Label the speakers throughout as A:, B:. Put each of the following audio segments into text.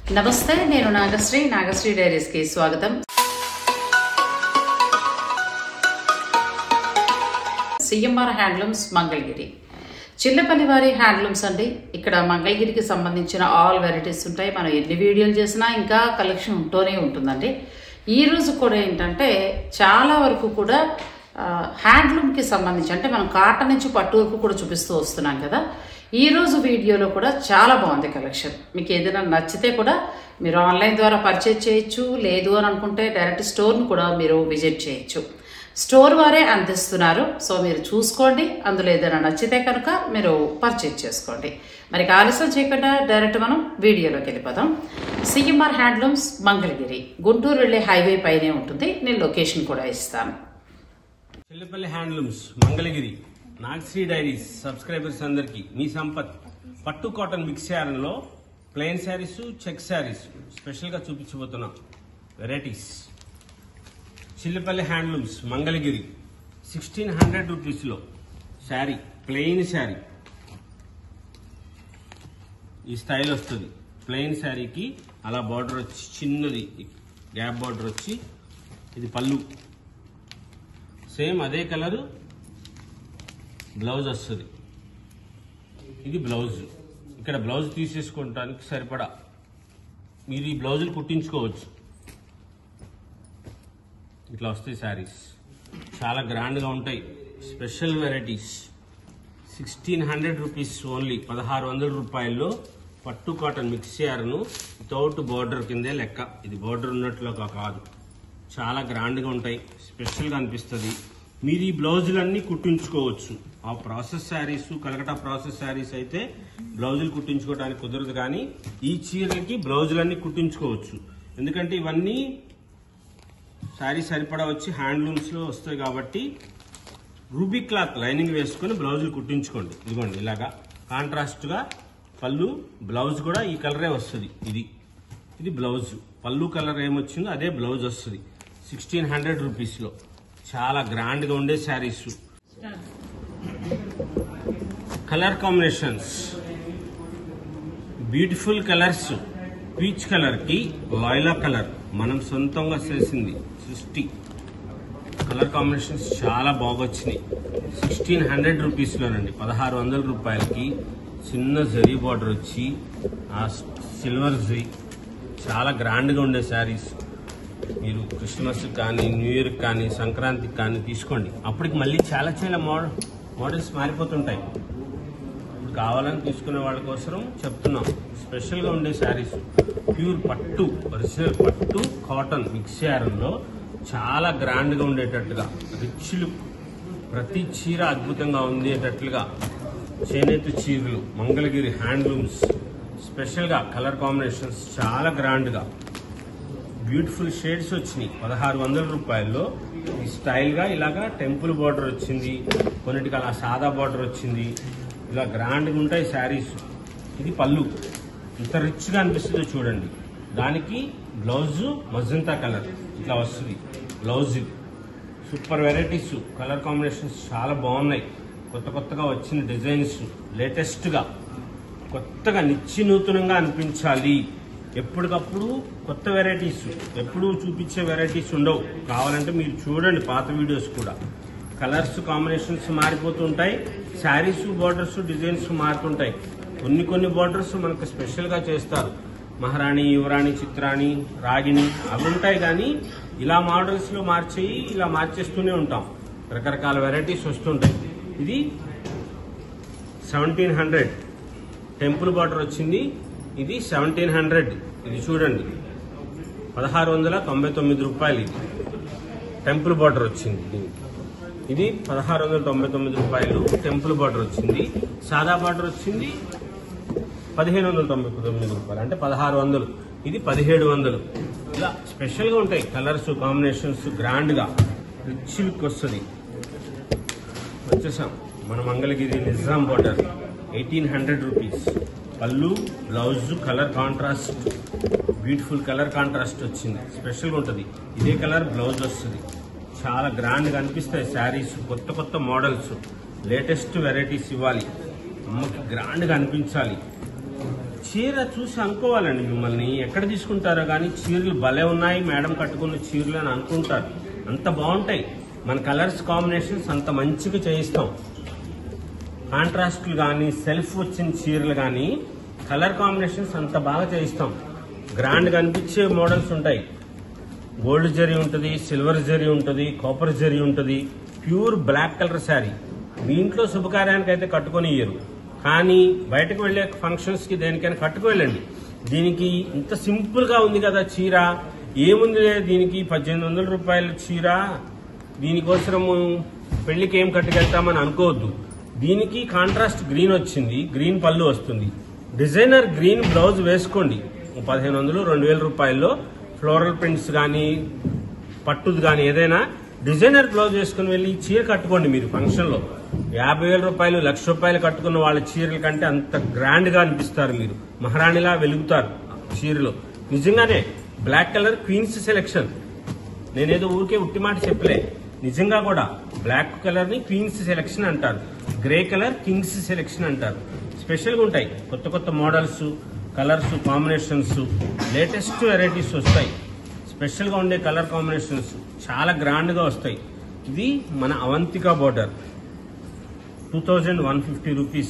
A: నమస్తే నేను నాగశ్రీ నాగశ్రీ డైరీస్ కి స్వాగతం సిఎంఆర్ హ్యాండ్లూమ్స్ మంగళగిరి చిల్లపల్లి వారి హ్యాండ్లూమ్స్ అండి ఇక్కడ మంగళగిరికి సంబంధించిన ఆల్ వెరైటీస్ ఉంటాయి మనం ఎన్ని వీడియోలు చేసినా ఇంకా కలెక్షన్ ఉంటూనే ఉంటుందండి ఈ రోజు కూడా ఏంటంటే చాలా వరకు కూడా ఆ, హ్యాండ్లూమ్కి సంబంధించి అంటే మనం కాటన్ నుంచి పట్టు వరకు కూడా చూపిస్తూ వస్తున్నాం కదా ఈ రోజు వీడియోలో కూడా చాలా బాగుంది కలెక్షన్ మీకు ఏదైనా నచ్చితే కూడా మీరు ఆన్లైన్ ద్వారా పర్చేజ్ చేయొచ్చు లేదు అని అనుకుంటే డైరెక్ట్ స్టోర్ని కూడా మీరు విజిట్ చేయొచ్చు స్టోర్ వారే అందిస్తున్నారు సో మీరు చూసుకోండి అందులో ఏదైనా నచ్చితే కనుక మీరు పర్చేజ్ చేసుకోండి మరి ఆలస్యం చేయకుండా డైరెక్ట్ మనం వీడియోలోకి వెళ్ళిపోదాం సిఎంఆర్ హ్యాండ్లూమ్స్ మంగళగిరి గుంటూరు వెళ్ళే హైవే పైనే ఉంటుంది నేను లొకేషన్ కూడా ఇస్తాను
B: Chellipalli handlooms Mangalagiri Nagasri dairies subscribers అందరికి మీ సంపత్ పట్టు కాటన్ మిక్స్ లో plain sarees check sarees special గా చూపించబోతున్నాం varieties Chillipalli handlooms Mangalagiri sixteen hundred rupees లో శారీ ప్లెయిన్ శారీ ఈ స్టైల్ వస్తుంది ప్లెయిన్ శారీకి అలా బార్డర్ వచ్చి చిన్నది గ్యాప్ బార్డర్ వచ్చి ఇది పళ్ళు సేమ్ అదే కలర్ బ్లౌజ్ వస్తుంది ఇది బ్లౌజ్ ఇక్కడ బ్లౌజ్ తీసేసుకోవటానికి సరిపడా మీరు ఈ బ్లౌజులు కుట్టించుకోవచ్చు ఇట్లా వస్తాయి శారీస్ చాలా గ్రాండ్గా ఉంటాయి special varieties sixteen hundred rupees only పదహారు వందల రూపాయల్లో పట్టు cotton mix yarn without border కిందే లెక్క ఇది బార్డర్ ఉన్నట్లుగా కాదు చాలా గ్రాండ్గా ఉంటాయి స్పెషల్గా అనిపిస్తుంది మీరు ఈ బ్లౌజులన్నీ కుట్టించుకోవచ్చు ఆ ప్రాసెస్ శారీస్ కలకటా ప్రాసెస్ శారీస్ అయితే బ్లౌజులు కుట్టించుకోవడానికి కుదరదు కానీ ఈ చీరలకి బ్లౌజులన్నీ కుట్టించుకోవచ్చు ఎందుకంటే ఇవన్నీ శారీ సరిపడా వచ్చి హ్యాండ్లూమ్స్ లో వస్తాయి కాబట్టి రూబీ క్లాత్ లైనింగ్ వేసుకొని బ్లౌజులు కుట్టించుకోండి ఇదిగోండి ఇలాగా కాంట్రాస్ట్ గా పళ్ళు బ్లౌజ్ కూడా ఈ కలరే వస్తుంది ఇది ఇది బ్లౌజ్ పళ్ళు కలర్ ఏమొచ్చిందో అదే బ్లౌజ్ వస్తుంది సిక్స్టీన్ హండ్రెడ్ రూపీస్ లో చాలా గ్రాండ్ గా ఉండే sarees colour combinations beautiful colours peach colour కి లాయిలా కలర్ మనం సొంతంగా చేసింది సృష్టి కలర్ కాంబినేషన్స్ చాలా బాగొచ్చినాయి సిక్స్టీన్ హండ్రెడ్ రూపీస్లోనండి పదహారు వందల రూపాయలకి చిన్న జరీ బార్డర్ వచ్చి ఆ సిల్వర్ జరీ చాలా గ్రాండ్గా ఉండే శారీస్ మీరు క్రిస్మస్ కానీ న్యూ ఇయర్ కానీ సంక్రాంతికి కానీ తీసుకోండి అప్పటికి మళ్ళీ చాలా చాలా మోడల్ మోడల్స్ మారిపోతుంటాయి ఇప్పుడు కావాలని తీసుకునే వాళ్ళ కోసం చెప్తున్నాం స్పెషల్గా ఉండే శారీస్ ప్యూర్ పట్టు ఒరిజినల్ పట్టు కాటన్ మిక్స్ లో చాలా గ్రాండ్గా ఉండేటట్టుగా రిచ్ లుక్ ప్రతి చీర అద్భుతంగా ఉండేటట్లుగా చేనేత చీరలు మంగళగిరి హ్యాండ్లూమ్స్ స్పెషల్గా కలర్ కాంబినేషన్స్ చాలా గ్రాండ్గా బ్యూటిఫుల్ షేడ్స్ వచ్చినాయి పదహారు వందల రూపాయల్లో ఈ స్టైల్గా ఇలాగా టెంపుల్ బార్డర్ వచ్చింది కొన్నిటికి అలా సాదా బార్డర్ వచ్చింది ఇలా గ్రాండ్గా ఉంటాయి శారీస్ ఇది పళ్ళు ఇంత రిచ్గా అనిపిస్తుందో చూడండి దానికి బ్లౌజ్ మజంతా కలర్ ఇట్లా వస్తుంది బ్లౌజ్ ఇది సూపర్ వెరైటీస్ కలర్ కాంబినేషన్స్ చాలా బాగున్నాయి కొత్త కొత్తగా వచ్చిన డిజైన్స్ లేటెస్ట్గా కొత్తగా నిత్య నూతనంగా అనిపించాలి ఎప్పటికప్పుడు కొత్త వెరైటీస్ ఎప్పుడు చూపించే వెరైటీస్ ఉండవు కావాలంటే మీరు చూడండి పాత వీడియోస్ కూడా కలర్స్ కాంబినేషన్స్ మారిపోతుంటాయి శారీస్ బార్డర్స్ డిజైన్స్ మారుతుంటాయి కొన్ని కొన్ని బార్డర్స్ మనకు స్పెషల్గా చేస్తారు మహారాణి యువరాణి చిత్రాణి రాగిణి అవి ఉంటాయి కానీ ఇలా మోడల్స్లో మార్చేయి ఇలా మార్చేస్తూనే ఉంటాం రకరకాల వెరైటీస్ వస్తుంటాయి ఇది సెవెంటీన్ హండ్రెడ్ టెంపుల్ బార్డర్ వచ్చింది ఇది సెవెంటీన్ హండ్రెడ్ ఇది చూడండి పదహారు వందల తొంభై తొమ్మిది రూపాయలు ఇది టెంపుల్ బార్డర్ వచ్చింది దీనికి. ఇది పదహారు వందల తొంభై తొమ్మిది రూపాయలు టెంపుల్ బార్డర్ వచ్చింది సాదా బార్డర్ వచ్చింది పదిహేను వందల తొంభై తొమ్మిది రూపాయలు అంటే పదహారు వందలు ఇది పదిహేడు వందలు ఇలా స్పెషల్గా ఉంటాయి కలర్స్ కాంబినేషన్స్ గ్రాండ్గా రిచ్ లుక్ వస్తుంది వచ్చేసాం మన Mangalagiri Nizam border eighteen hundred rupees పళ్ళు blouse colour contrast beautiful colour contrast వచ్చింది స్పెషల్గా ఉంటుంది ఇదే కలర్ బ్లౌజ్ వస్తుంది చాలా గ్రాండ్గా అనిపిస్తాయి శారీస్ కొత్త కొత్త మోడల్స్ లేటెస్ట్ వెరైటీస్ ఇవ్వాలి అమ్మకి గ్రాండ్గా అనిపించాలి చీర చూసి అనుకోవాలండి మిమ్మల్ని ఎక్కడ తీసుకుంటారో కానీ చీరలు భలే ఉన్నాయి మేడం కట్టుకున్న చీరలు అని అనుకుంటారు అంత బాగుంటాయి మన కలర్స్ కాంబినేషన్స్ అంత మంచిగా చేయిస్తాం కాంట్రాస్ట్లు కానీ సెల్ఫ్ వచ్చిన చీరలు కానీ కలర్ కాంబినేషన్స్ అంత బాగా చేయిస్తాం గ్రాండ్ కనిపించే మోడల్స్ ఉంటాయి గోల్డ్ జరీ ఉంటుంది సిల్వర్ జరీ ఉంటుంది కాపర్ జరీ ఉంటుంది ప్యూర్ బ్లాక్ కలర్ శారీ మీ ఇంట్లో శుభకార్యానికి అయితే కట్టుకొని ఇయ్యరు కానీ బయటకు వెళ్ళే ఫంక్షన్స్ కి దేనికైనా కట్టుకు వెళ్ళండి దీనికి ఇంత సింపుల్ గా ఉంది కదా చీర ఏముంది దీనికి పద్దెనిమిది వందల రూపాయల చీర దీనికోసము పెళ్లికి ఏం కట్టుకెళ్తామని అనుకోవద్దు దీనికి కాంట్రాస్ట్ గ్రీన్ వచ్చింది గ్రీన్ పళ్ళు వస్తుంది డిజైనర్ గ్రీన్ బ్లౌజ్ వేసుకోండి పదిహేను వందలు రెండు వేల రూపాయల్లో ఫ్లోరల్ ప్రింట్స్ కానీ పట్టుది కానీ ఏదైనా డిజైనర్ బ్లౌజ్ వేసుకుని వెళ్ళి చీర కట్టుకోండి మీరు ఫంక్షన్ లో యాభై వేల రూపాయలు లక్ష రూపాయలు కట్టుకున్న వాళ్ళ చీరల కంటే అంత గ్రాండ్ గా అనిపిస్తారు మీరు మహారాణిలా వెలుగుతారు చీరలో నిజంగానే బ్లాక్ కలర్ క్వీన్స్ సెలెక్షన్ నేనేదో ఊరికే ఉట్టి మాట చెప్పలే నిజంగా కూడా బ్లాక్ కలర్ ని క్వీన్స్ సెలెక్షన్ అంటారు గ్రే కలర్ కింగ్స్ సెలెక్షన్ అంటారు స్పెషల్ గా ఉంటాయి కొత్త కొత్త models colours combinations latest varieties వస్తాయి స్పెషల్ గా ఉండే కలర్ కాంబినేషన్స్ చాలా గ్రాండ్ గా వస్తాయి ఇది మన Avantika border two thousand one fifty rupees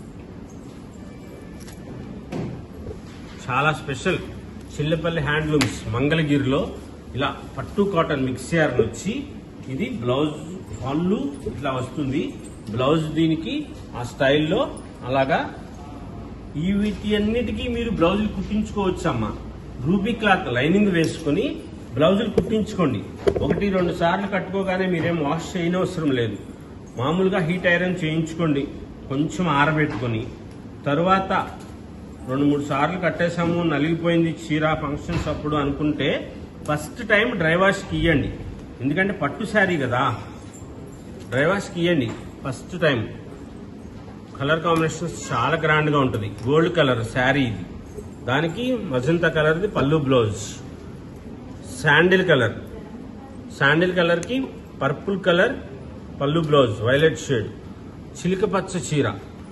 B: చాలా స్పెషల్ చిల్లపల్లి హ్యాండ్లూమ్స్ మంగళగిరిలో ఇలా పట్టు కాటన్ మిక్సర్ వచ్చి ఇది బ్లౌజ్ పళ్ళు ఇట్లా వస్తుంది బ్లౌజ్ దీనికి ఆ స్టైల్లో అలాగా ఈ వీటి అన్నిటికీ మీరు బ్లౌజులు కుట్టించుకోవచ్చు అమ్మా రూబీ క్లాత్ లైనింగ్ వేసుకొని బ్లౌజులు కుట్టించుకోండి ఒకటి రెండు సార్లు కట్టుకోగానే మీరేం వాష్ చేయనవసరం లేదు మామూలుగా హీట్ ఐరన్ చేయించుకోండి కొంచెం ఆరబెట్టుకొని తరువాత రెండు మూడు సార్లు కట్టేశాము నలిగిపోయింది చీర ఫంక్షన్స్ అప్పుడు అనుకుంటే ఫస్ట్ టైం డ్రై వాష్కి ఇవ్వండి ఎందుకంటే పట్టు శారీ కదా డ్రై వాష్కి ఇవ్వండి ఫస్ట్ టైం కలర్ కాంబినేషన్స్ చాలా గ్రాండ్ గా ఉంటుంది గోల్డ్ కలర్ శారీ ఇది దానికి మజంతా కలర్ది పళ్ళు blouse sandal colour sandal colour కి పర్పుల్ కలర్ పళ్ళు బ్లౌజ్ వైలెట్ షేడ్ చిలిక పచ్చ చీర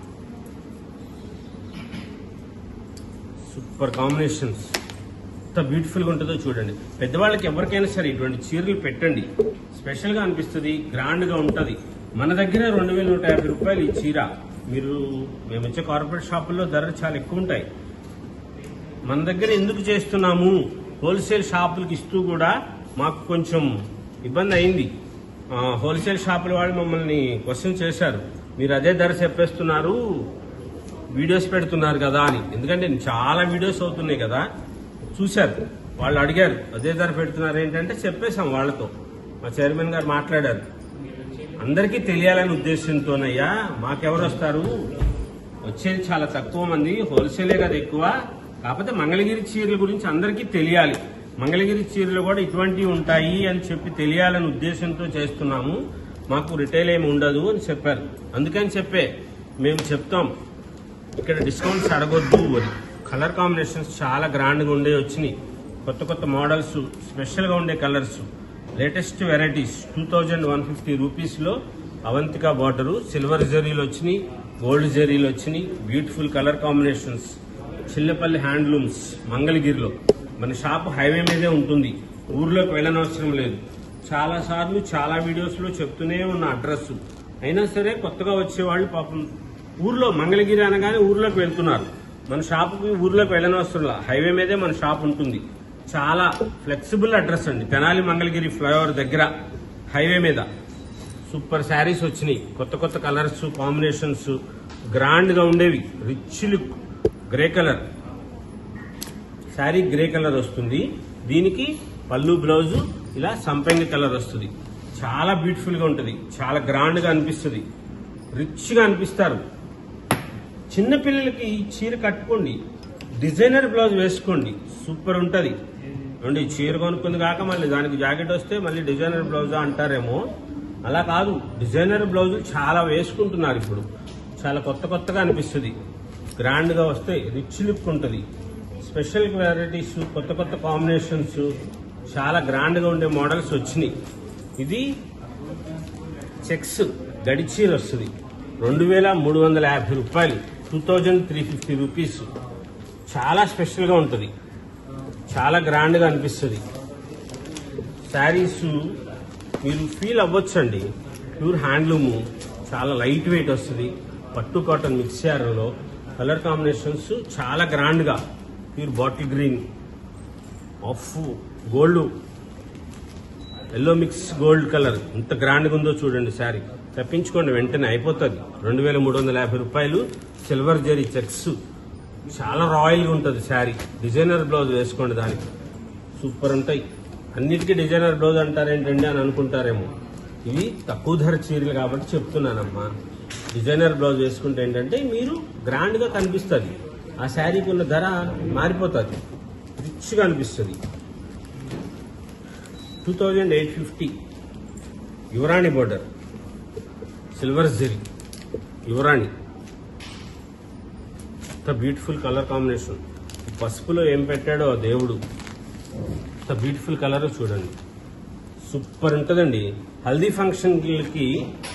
B: సూపర్ కాంబినేషన్స్ ఎంత బ్యూటిఫుల్ గా ఉంటుందో చూడండి పెద్దవాళ్ళకి ఎవరికైనా సరే ఇటువంటి చీరలు పెట్టండి స్పెషల్ గా అనిపిస్తుంది గ్రాండ్ గా ఉంటది మన దగ్గర రెండు వేల నూట యాభై రూపాయలు ఈ చీర మీరు మేము వచ్చే కార్పొరేట్ షాపుల్లో ధరలు చాలా ఎక్కువ ఉంటాయి మన దగ్గర ఎందుకు చేస్తున్నాము హోల్సేల్ షాపులకి ఇస్తూ కూడా మాకు కొంచెం ఇబ్బంది అయింది ఆ, హోల్సేల్ షాపుల వాళ్ళు మమ్మల్ని క్వశ్చన్ చేశారు మీరు అదే ధర చెప్పేస్తున్నారు వీడియోస్ పెడుతున్నారు కదా అని ఎందుకంటే చాలా వీడియోస్ అవుతున్నాయి కదా చూశారు వాళ్ళు అడిగారు అదే ధర పెడుతున్నారు ఏంటంటే చెప్పేశాం వాళ్ళతో మా చైర్మన్ గారు మాట్లాడారు అందరికీ తెలియాలనే ఉద్దేశంతోనయ్యా మాకెవరు వస్తారు వచ్చేది చాలా తక్కువ మంది హోల్సేలే కదా ఎక్కువ కాకపోతే మంగళగిరి చీరల గురించి అందరికీ తెలియాలి మంగళగిరి చీరలు కూడా ఇటువంటివి ఉంటాయి అని చెప్పి తెలియాలనే ఉద్దేశంతో చేస్తున్నాము మాకు రిటైల్ ఏమి ఉండదు అని చెప్పారు అందుకని చెప్పే మేము చెప్తాం ఇక్కడ డిస్కౌంట్స్ అడగొద్దు అని కలర్ కాంబినేషన్స్ చాలా గ్రాండ్గా ఉండే వచ్చినాయి కొత్త కొత్త మోడల్స్ స్పెషల్గా ఉండే colours latest varieties two thousand one fifty రూపీస్లో అవంతిక బార్డరు సిల్వర్ జరీలు వచ్చినాయి గోల్డ్ జరీలు వచ్చినాయి beautiful colour combinations Chillapalli handlooms మంగళగిరిలో మన షాప్ హైవే మీదే ఉంటుంది ఊర్లోకి వెళ్ళనవసరం లేదు చాలా సార్లు చాలా వీడియోస్లో చెప్తూనే ఉన్న అడ్రస్ అయినా సరే కొత్తగా వచ్చేవాళ్ళు పాపం ఊర్లో మంగళగిరి అనగానే ఊర్లోకి వెళ్తున్నారు మన షాపుకి ఊర్లోకి వెళ్ళనవసరం లే. హైవే మీదే మన షాప్ ఉంటుంది చాలా ఫ్లెక్సిబుల్ అడ్రస్ అండి తెనాలి మంగళగిరి ఫ్లైఓవర్ దగ్గర హైవే మీద సూపర్ శారీస్ వచ్చినాయి కొత్త కొత్త కలర్స్ కాంబినేషన్స్ గ్రాండ్ గా ఉండేవి rich look grey colour saree grey colour వస్తుంది దీనికి పళ్ళు బ్లౌజ్ ఇలా సంపెంగి కలర్ వస్తుంది చాలా బ్యూటిఫుల్ గా ఉంటుంది చాలా గ్రాండ్ గా అనిపిస్తుంది రిచ్ గా అనిపిస్తారు చిన్న పిల్లలకి ఈ చీర కట్టుకోండి డిజైనర్ బ్లౌజ్ వేసుకోండి సూపర్ ఉంటది అండి చీర కొనుక్కుంది కాక మళ్ళీ దానికి జాకెట్ వస్తే మళ్ళీ డిజైనర్ బ్లౌజ్ అంటారేమో అలా కాదు డిజైనర్ బ్లౌజ్ చాలా వేసుకుంటున్నారు ఇప్పుడు చాలా కొత్త కొత్తగా అనిపిస్తుంది గ్రాండ్ గా వస్తాయి రిచ్ లుక్ ఉంటుంది స్పెషల్ వెరైటీస్ కొత్త కొత్త కాంబినేషన్స్ చాలా గ్రాండ్ గా ఉండే మోడల్స్ వచ్చినాయి ఇది చెక్స్ గడిచీర వస్తుంది రెండు వేల మూడు వందల యాభై రూపాయలు two thousand three fifty rupees చాలా స్పెషల్గా ఉంటుంది చాలా గ్రాండ్గా అనిపిస్తుంది శారీస్ మీరు ఫీల్ అవ్వచ్చండి ప్యూర్ హ్యాండ్లూము చాలా లైట్ వెయిట్ వస్తుంది పట్టు కాటన్ మిక్స్ చేయడంలో కలర్ కాంబినేషన్స్ చాలా గ్రాండ్గా pure bottle green of gold yellow mix gold colour ఎంత గ్రాండ్గా ఉందో చూడండి శారీ తెప్పించుకోండి వెంటనే అయిపోతుంది రెండు వేల మూడు వందల యాభై రూపాయలు సిల్వర్ జరీ చెక్స్ చాలా రాయల్గా ఉంటుంది శారీ డిజైనర్ బ్లౌజ్ వేసుకోండి దానికి సూపర్ ఉంటాయి అన్నిటికీ డిజైనర్ బ్లౌజ్ అంటారేంటండి అని అనుకుంటారేమో ఇవి తక్కువ ధర చీరలు కాబట్టి చెప్తున్నానమ్మా డిజైనర్ బ్లౌజ్ వేసుకుంటే ఏంటంటే మీరు గ్రాండ్గా కనిపిస్తుంది ఆ శారీకి ఉన్న ధర మారిపోతుంది రిచ్గా అనిపిస్తుంది టూ థౌజండ్ ఎయిట్ ఫిఫ్టీ యువరాణి బోర్డర్ సిల్వర్ జెరీ యువరాణి ఎంత బ్యూటిఫుల్ కలర్ కాంబినేషన్ ఈ పసుపులో ఏం పెట్టాడో ఆ దేవుడు ఎంత బ్యూటిఫుల్ కలర్ చూడండి సూపర్ ఉంటుందండి హల్దీ ఫంక్షన్కి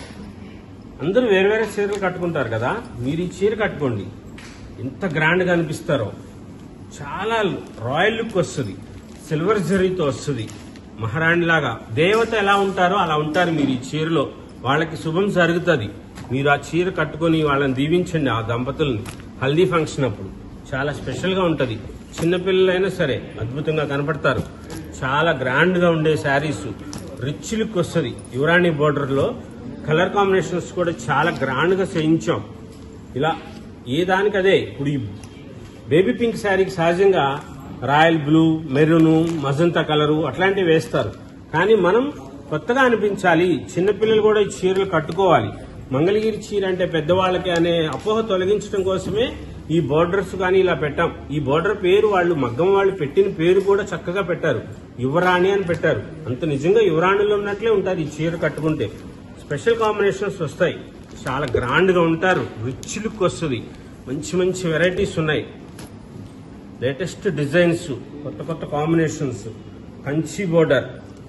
B: అందరూ వేరే వేరే చీరలు కట్టుకుంటారు కదా మీరు ఈ చీర కట్టుకోండి ఎంత గ్రాండ్గా అనిపిస్తారో చాలా రాయల్ లుక్ వస్తుంది సిల్వర్ జరీతో వస్తుంది మహారాణి లాగా దేవత ఎలా ఉంటారో అలా ఉంటారు మీరు ఈ చీరలో వాళ్ళకి శుభం జరుగుతుంది మీరు ఆ చీర కట్టుకొని వాళ్ళని దీవించండి ఆ దంపతుల్ని హల్దీ ఫంక్షన్ అప్పుడు చాలా స్పెషల్గా ఉంటుంది చిన్నపిల్లలైనా సరే అద్భుతంగా కనపడతారు చాలా గ్రాండ్గా ఉండే శారీస్ రిచ్ లుక్ వస్తుంది యువరాణి బోర్డర్లో కలర్ కాంబినేషన్స్ కూడా చాలా గ్రాండ్గా చేయించాం ఇలా ఏ దానికి అదే ఇప్పుడు ఈ బేబీ పింక్ శారీకి సహజంగా royal blue maroon magenta colour అట్లాంటివి వేస్తారు కానీ మనం కొత్తగా అనిపించాలి చిన్నపిల్లలు కూడా ఈ చీరలు కట్టుకోవాలి మంగళగిరి చీర అంటే పెద్దవాళ్ళకి అనే అపోహ తొలగించడం కోసమే ఈ బోర్డర్స్ కానీ ఇలా పెట్టాం ఈ బోర్డర్ పేరు వాళ్ళు మగ్గం వాళ్ళు పెట్టిన పేరు కూడా చక్కగా పెట్టారు యువరాణి అని పెట్టారు అంత నిజంగా యువరాణిలో ఉన్నట్లే ఉంటారు ఈ చీర కట్టుకుంటే స్పెషల్ కాంబినేషన్స్ వస్తాయి చాలా గ్రాండ్ గా ఉంటారు రిచ్ లుక్ వస్తుంది మంచి మంచి వెరైటీస్ ఉన్నాయి లేటెస్ట్ డిజైన్స్ కొత్త కొత్త combinations Kanchi border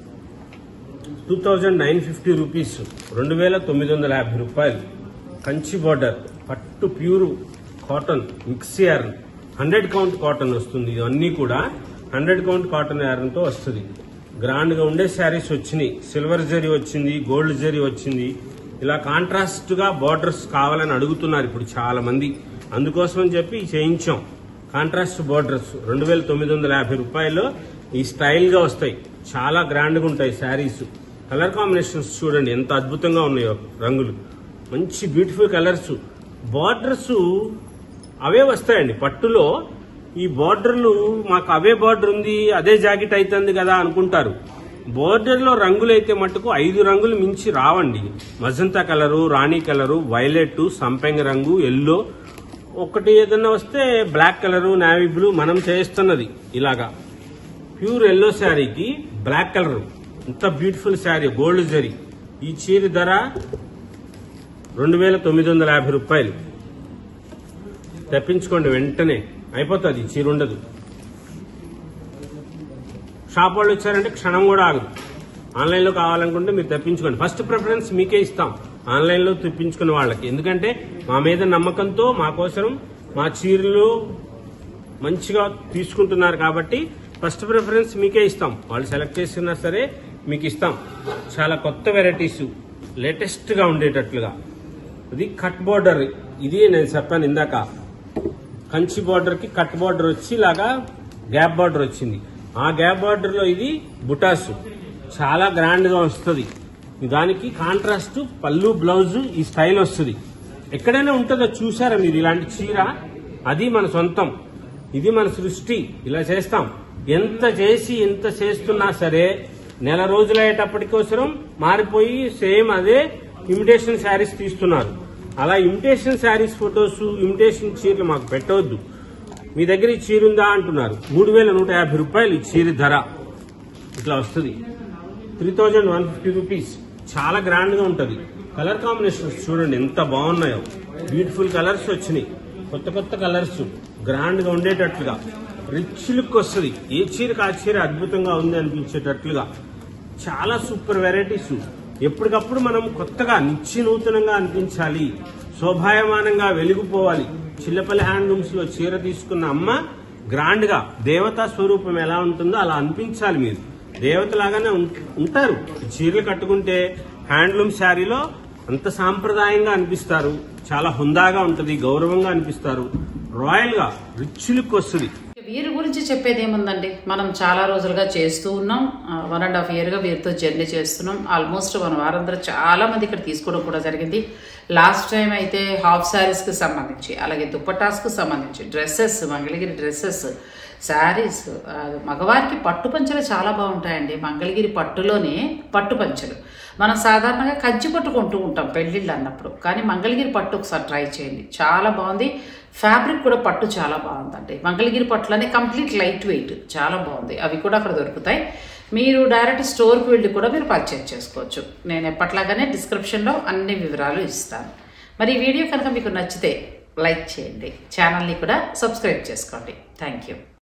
B: two thousand nine fifty rupees రెండు వేల తొమ్మిది వందల యాభై రూపాయలు కంచి బోర్డర్ పట్టు pure cotton mix yarn hundred count cotton వస్తుంది ఇవన్నీ కూడా హండ్రెడ్ కౌంట్ కాటన్ యారన్తో వస్తుంది గ్రాండ్ గా ఉండే శారీస్ వచ్చినాయి సిల్వర్ జరీ వచ్చింది గోల్డ్ జరీ వచ్చింది ఇలా కాంట్రాస్ట్ గా బోర్డర్స్ కావాలని అడుగుతున్నారు ఇప్పుడు చాలా మంది అందుకోసం అని చెప్పి చేయించాం కాంట్రాస్ట్ బోర్డర్స్ రెండు వేల తొమ్మిది వందల యాభై రూపాయల్లో ఈ స్టైల్ గా వస్తాయి చాలా గ్రాండ్ గా ఉంటాయి శారీస్ కలర్ కాంబినేషన్స్ చూడండి ఎంత అద్భుతంగా ఉన్నాయో రంగులు మంచి బ్యూటిఫుల్ కలర్స్ బార్డర్స్ అవే వస్తాయండి పట్టులో ఈ బార్డర్లు మాకు అవే బార్డర్ ఉంది అదే జాకెట్ అవుతుంది కదా అనుకుంటారు బోర్డర్లో రంగులు అయితే మటుకు ఐదు రంగులు మించి రావండి మజంతా కలరు రాణి కలరు వైలెట్ సంపెంగ రంగు ఎల్లో ఒకటి ఏదన్నా వస్తే బ్లాక్ కలరు నావీ బ్లూ మనం చేస్తున్నది ఇలాగా ప్యూర్ ఎల్లో శారీకి బ్లాక్ కలర్ ఎంత బ్యూటిఫుల్ శారీ గోల్డ్ జరీ ఈ చీర ధర రెండు వేల తొమ్మిది వందల యాభై రూపాయలు తెప్పించుకోండి వెంటనే అయిపోతుంది ఈ చీర ఉండదు షాప్ వాళ్ళు వచ్చారంటే క్షణం కూడా ఆగదు ఆన్లైన్లో కావాలనుకుంటే మీరు తెప్పించుకోండి ఫస్ట్ ప్రిఫరెన్స్ మీకే ఇస్తాం ఆన్లైన్లో తెప్పించుకునే వాళ్ళకి ఎందుకంటే మా మీద నమ్మకంతో మా కోసం మా చీరలు మంచిగా తీసుకుంటున్నారు కాబట్టి ఫస్ట్ ప్రిఫరెన్స్ మీకే ఇస్తాం వాళ్ళు సెలెక్ట్ చేసుకున్నా సరే మీకు ఇస్తాం చాలా కొత్త వెరైటీస్ లేటెస్ట్ గా ఉండేటట్లుగా ఇది కట్ బోర్డర్ ఇది నేను చెప్పాను ఇందాక కంచి బార్డర్ కి కట్ బార్డర్ వచ్చి ఇలాగా గ్యాప్ బార్డర్ వచ్చింది ఆ గ్యాప్ బార్డర్ లో ఇది బుటాసు చాలా గ్రాండ్ గా వస్తుంది దానికి కాంట్రాస్ట్ పళ్ళు బ్లౌజ్ ఈ స్టైల్ వస్తుంది ఎక్కడైనా ఉంటుందో చూసారా మీరు ఇలాంటి చీర అది మన సొంతం ఇది మన సృష్టి ఇలా చేస్తాం ఎంత చేసి ఎంత చేస్తున్నా సరే నెల రోజులయ్యేటప్పటికోసరం మారిపోయి సేమ్ అదే ఇమిటేషన్ శారీస్ తీస్తున్నారు అలా ఇమిటేషన్ శారీస్ ఫొటోస్ ఇమిటేషన్ చీరలు మాకు పెట్టవద్దు మీ దగ్గర ఈ చీర ఉందా అంటున్నారు మూడు వేల నూట యాభై రూపాయలు ఈ చీర ధర ఇట్లా వస్తుంది three thousand one fifty rupees చాలా గ్రాండ్ గా ఉంటది కలర్ కాంబినేషన్స్ చూడండి ఎంత బాగున్నాయో బ్యూటిఫుల్ కలర్స్ వచ్చినాయి కొత్త కొత్త కలర్స్ గ్రాండ్ గా ఉండేటట్లుగా రిచ్ లుక్ వస్తుంది ఏ చీరకు ఆ చీర అద్భుతంగా ఉంది అనిపించేటట్లుగా చాలా సూపర్ వెరైటీస్ ఎప్పటికప్పుడు మనం కొత్తగా నిత్య నూతనంగా అనిపించాలి శోభాయమానంగా వెలిగిపోవాలి చిల్లపల్లి హ్యాండ్లూమ్స్ లో చీర తీసుకున్న అమ్మ గ్రాండ్ గా దేవతా స్వరూపం ఎలా ఉంటుందో అలా అనిపించాలి మీరు దేవత లాగానే ఉం- ఉంటారు చీరలు కట్టుకుంటే హ్యాండ్లూమ్ శారీలో అంత సాంప్రదాయంగా అనిపిస్తారు చాలా హుందాగా ఉంటది గౌరవంగా అనిపిస్తారు రాయల్ గా రిచ్ లుక్ వస్తుంది
A: వీరి గురించి చెప్పేది ఏముందండి మనం చాలా రోజులుగా చేస్తూ ఉన్నాం వన్ అండ్ హాఫ్ ఇయర్గా వీరితో జర్నీ చేస్తున్నాం ఆల్మోస్ట్ మన వారందరూ చాలా మంది ఇక్కడ తీసుకోవడం కూడా జరిగింది లాస్ట్ టైం అయితే హాఫ్ శారీస్కి సంబంధించి అలాగే దుప్పటాస్కి సంబంధించి డ్రెస్సెస్ మంగళగిరి డ్రెస్సెస్ శారీస్ మగవారికి పట్టు పంచలు చాలా బాగుంటాయండి మంగళగిరి పట్టులోనే పట్టు పంచలు మనం సాధారణంగా కంచి పట్టు కొంటూ ఉంటాం పెళ్ళిళ్ళు అన్నప్పుడు కానీ మంగళగిరి పట్టు ఒకసారి ట్రై చేయండి చాలా బాగుంది ఫ్యాబ్రిక్ కూడా పట్టు చాలా బాగుందండి మంగళగిరి పట్టులోనే కంప్లీట్ లైట్ వెయిట్ చాలా బాగుంది అవి కూడా అక్కడ దొరుకుతాయి మీరు డైరెక్ట్ స్టోర్కి వెళ్ళి కూడా మీరు పర్చేజ్ చేసుకోవచ్చు నేను ఎప్పట్లాగానే డిస్క్రిప్షన్లో అన్ని వివరాలు ఇస్తాను మరి ఈ వీడియో కనుక మీకు నచ్చితే లైక్ చేయండి ఛానల్ని కూడా సబ్స్క్రైబ్ చేసుకోండి థ్యాంక్ యూ